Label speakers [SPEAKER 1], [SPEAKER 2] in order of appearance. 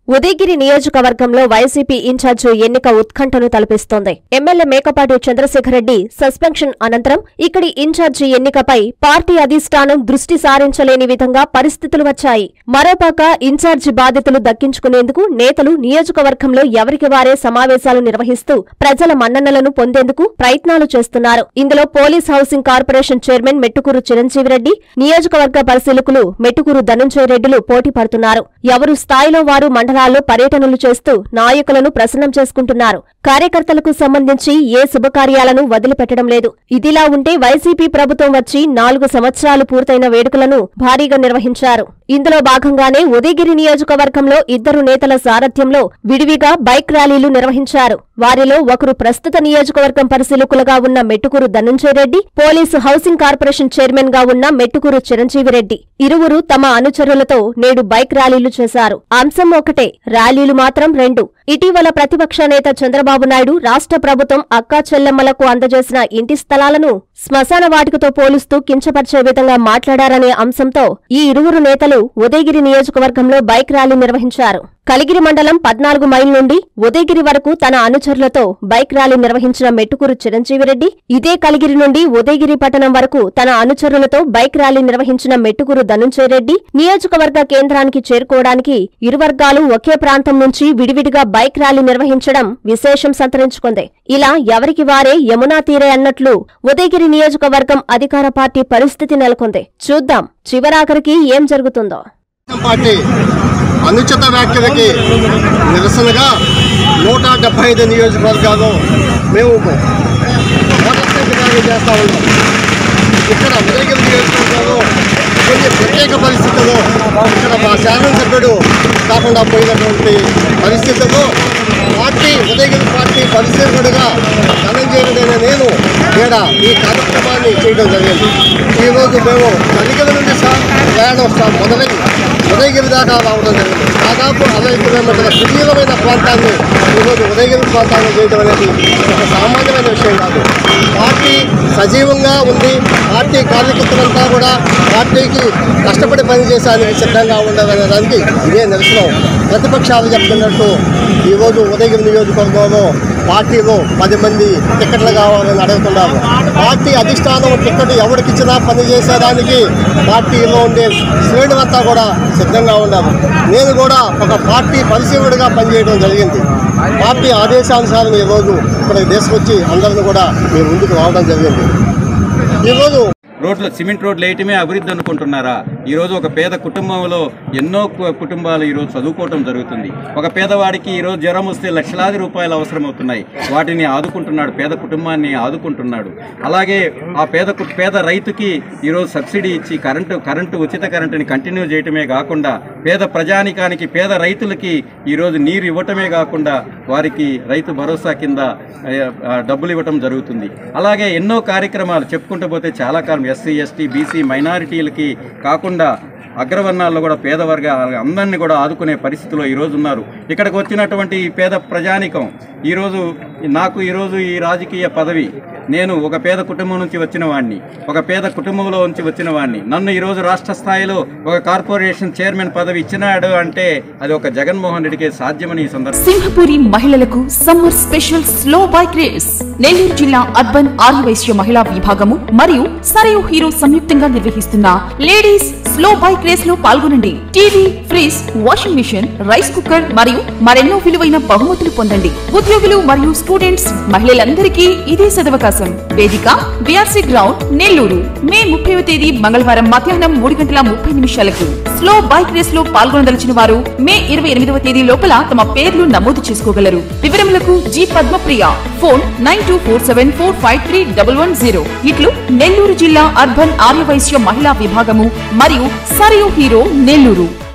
[SPEAKER 1] ఉదయగిరి నియోజకవర్గంలో YCP in charge ఎన్నిక ఉత్కంఠను తలపిస్తోంది ఎమ్మెల్యే మేకపాటి చంద్రశేఖరరెడ్డి సస్పెన్షన్ అనంతరం ఇక్కడి ఇన్ఛార్జి ఎన్నికపై పార్టీ అధిష్టానం దృష్టి సారించలేని విధంగా పరిస్థితులు వచ్చాయి మరోపక్క ఇన్ఛార్జి బాధ్యతలు దక్కించుకునేందుకు నేతలు నియోజకవర్గంలో ఎవరికి వారే సమావేశాలు నిర్వహిస్తూ ప్రజల మన్ననలను పొందేందుకు ప్రయత్నాలు చేస్తున్నారు ఇందులో police housing corporation chairman Mettukuru Chiranjeevi Reddy నియోజకవర్గ పరిశీలకులు మెట్టుకూరు ధనుంజయ రెడ్డిలు పోటీ పడుతున్నారు ఎవరు స్థాయిలో వారు మండలాల్లో పర్యటనలు చేస్తూ నాయకులను ప్రసన్నం చేసుకుంటున్నారు కార్యకర్తలకు సంబంధించి ఏ శుభకార్యాలను వదిలిపెట్టడం లేదు ఇదిలా ఉంటే వైసీపీ ప్రభుత్వం వచ్చి నాలుగు సంవత్సరాలు పూర్తయిన వేడుకలను భారీగా నిర్వహించారు ఇందులో భాగంగానే ఉదయగిరి నియోజకవర్గంలో ఇద్దరు నేతల సారథ్యంలో విడివిగా బైక్ ర్యాలీలు నిర్వహించారు వారిలో ఒకరు ప్రస్తుత నియోజకవర్గం పరిశీలకులుగా ఉన్న Mettukuru Dhanunjaya Reddy police housing corporation chairman గా ఉన్న మెట్టుకూరు చిరంజీవిరెడ్డి ఇరువురు తమ అనుచరులతో నేడు బైక్ ర్యాలీలు చేశారు అంశం ఒకటే ర్యాలీలు మాత్రం రెండు ఇటీవల ప్రతిపక్ష నేత చంద్రబాబు నాయుడు రాష్ట్ర ప్రభుత్వం అక్కా చెల్లెమ్మలకు అందజేసిన ఇంటి స్థలాలను శ్మశాన వాటికతో పోలుస్తూ కించపరిచే విధంగా మాట్లాడారనే అంశంతో ఈ ఇరువురు నేతలు ఉదయగిరి నియోజకవర్గంలో బైక్ ర్యాలీ నిర్వహించారు కలిగిరి మండలం పద్నాలుగు మైల్ నుండి ఉదయగిరి వరకు తన అనుచరులతో బైక్ ర్యాలీ నిర్వహించిన మెట్టుకూరు చిరంజీవిరెడ్డి ఇదే కలిగిరి నుండి ఉదయగిరి పట్టణం వరకు తన అనుచరులతో బైక్ ర్యాలీ నిర్వహించిన మెట్టుకూరు ధనుంజయ రెడ్డి నియోజకవర్గ కేంద్రానికి చేరుకోవడానికి ఇరు వర్గాలు ఒకే ప్రాంతం నుంచి విడివిడిగా బైక్ ర్యాలీ నిర్వహించడం విశేషం సంతరించుకుంది ఇలా ఎవరికి వారే యమునా తీరే అన్నట్లు ఉదయగిరి నియోజకవర్గం అధికార పార్టీ పరిస్థితి నెలకొంది చూద్దాం చివరాఖరికి ఏం జరుగుతుందో
[SPEAKER 2] పార్టీ అనుచిత వ్యాఖ్యలకి నిరసనగా నూట డెబ్బై ఐదు నియోజకవర్గాల్లో మేము మోటార్ ర్యాలీ చేస్తూ ఉన్నాం ఇక్కడ ఉదయగిరి నియోజకవర్గంలో కొన్ని ప్రత్యేక పరిస్థితుల్లో ఇక్కడ మా శాసనసభ్యుడు కాకుండా పోయినటువంటి పరిస్థితుల్లో పార్టీ ఉదయగిరి పార్టీ పరిశీలకుడిగా ధనంజయుడైన నేను ఇక్కడ ఈ కార్యక్రమాన్ని చేయడం జరిగింది ఈరోజు మేము కలిగిన నుండి సా- ప్రయాణం స్టా- మొదలై ఉదయగిరి దాకా రావడం జరిగింది దాదాపు అరవై కిలోమీటర్ల సుదీర్ఘమైన ప్రాంతాన్ని ఈరోజు ఉదయగిరి ప్రాంతాన్ని చేయడం అనేది ఒక సామాన్యమైన విషయం కాదు పార్టీ సజీవంగా ఉంది పార్టీ కార్యకర్తలంతా కూడా పార్టీకి కష్టపడి పనిచేసేందుకు సిద్ధంగా ఉండాలనే దానికి ఇదే నిరసనం ప్రతిపక్షాలు చెప్తున్నట్టు ఈరోజు ఉదయగిరి నియోజకవర్గంలో పార్టీలో పది మంది టికెట్లు కావాలని అడుగుతున్నారు పార్టీ అధిష్టానం టికెట్ ఎవరికి ఇచ్చినా పని చేసేదానికి పార్టీలో ఉండే శ్రేణులంతా కూడా సిద్ధంగా ఉన్నారు నేను కూడా ఒక పార్టీ పరిశీలకుడిగా పనిచేయడం జరిగింది పార్టీ ఆదేశానుసారం ఈరోజు ఇక్కడ తీసుకొచ్చి అందరిని కూడా మీ ముందుకు రావడం జరిగింది ఈరోజు
[SPEAKER 3] రోడ్లు సిమెంట్ రోడ్లు వేయటమే అభివృద్ధి అనుకుంటున్నారా ఈరోజు ఒక పేద కుటుంబంలో ఎన్నో కు- కుటుంబాలు ఈరోజు చదువుకోవటం జరుగుతుంది ఒక పేదవాడికి ఈరోజు జ్వరం వస్తే లక్షలాది రూపాయలు అవసరమవుతున్నాయి వాటిని ఆదుకుంటున్నాడు పేద కుటుంబాన్ని ఆదుకుంటున్నాడు అలాగే ఆ పేద కు- పేద రైతుకి ఈరోజు సబ్సిడీ ఇచ్చి కరెంటు కరెంటు ఉచిత కరెంటుని కంటిన్యూ చేయటమే కాకుండా పేద ప్రజానికానికి పేద రైతులకి ఈరోజు నీరు ఇవ్వటమే కాకుండా వారికి రైతు భరోసా కింద ఆ, ఆ, డబ్బులు ఇవ్వటం జరుగుతుంది అలాగే ఎన్నో కార్యక్రమాలు చెప్పుకుంటూ పోతే చాలా కాలం ఎస్సీ ఎస్టీ బీసీ మైనారిటీలకి కాకుండా అగ్రవర్ణాల్లో కూడా పేద వర్గ అందరినీ కూడా ఆదుకునే పరిస్థితిలో ఈరోజు ఉన్నారు ఇక్కడికి వచ్చినటువంటి ఈ పేద ప్రజానికం ఈరోజు నాకు ఈరోజు ఈ రాజకీయ పదవి నేను ఒక పేద కుటుంబం నుంచి వచ్చిన వాడిని ఒక పేద కుటుంబంలో నుంచి వచ్చిన వాడిని నన్ను ఈరోజు రాష్ట్ర స్థాయిలో ఒక కార్పొరేషన్ చైర్మన్ పదవి ఇచ్చినాడు అంటే అది ఒక జగన్మోహన్ రెడ్డికే సాధ్యమని ఈ సందర్భంగా
[SPEAKER 4] సింహపురి మహిళలకు summer special slow bike race Nellore జిల్లా అర్బన్ ఆర్యవైశ్య మహిళా విభాగము మరియు సరయు హీరో సంయుక్తంగా నిర్వహిస్తున్న లేడీస్ స్లో బైక్ రేస్ లో పాల్గొనండి TV fridge washing machine rice cooker మరియు మరెన్నో విలువైన బహుమతులు పొందండి ఉద్యోగులు మరియు స్టూడెంట్స్ మహిళలందరికీ ఇదే సదవకాశం వేదిక బీఆర్సీ గ్రౌండ్ నెల్లూరు మే ముప్పైవ తేదీ మంగళవారం మధ్యాహ్నం మూడు గంటల ముప్పై నిమిషాలకు స్లో బైక్ రేస్ లో పాల్గొనదలిచిన వారు మే ఇరవై ఎనిమిదవ తేదీ లోపల తమ పేర్లు నమోదు చేసుకోగలరు వివరములకు G Padmapriya phone nine two four seven four five three double one zero ఇట్లు నెల్లూరు జిల్లా అర్బన్ ఆర్యవైశ్య మహిళా విభాగము మరియు సరియు హీరో నెల్లూరు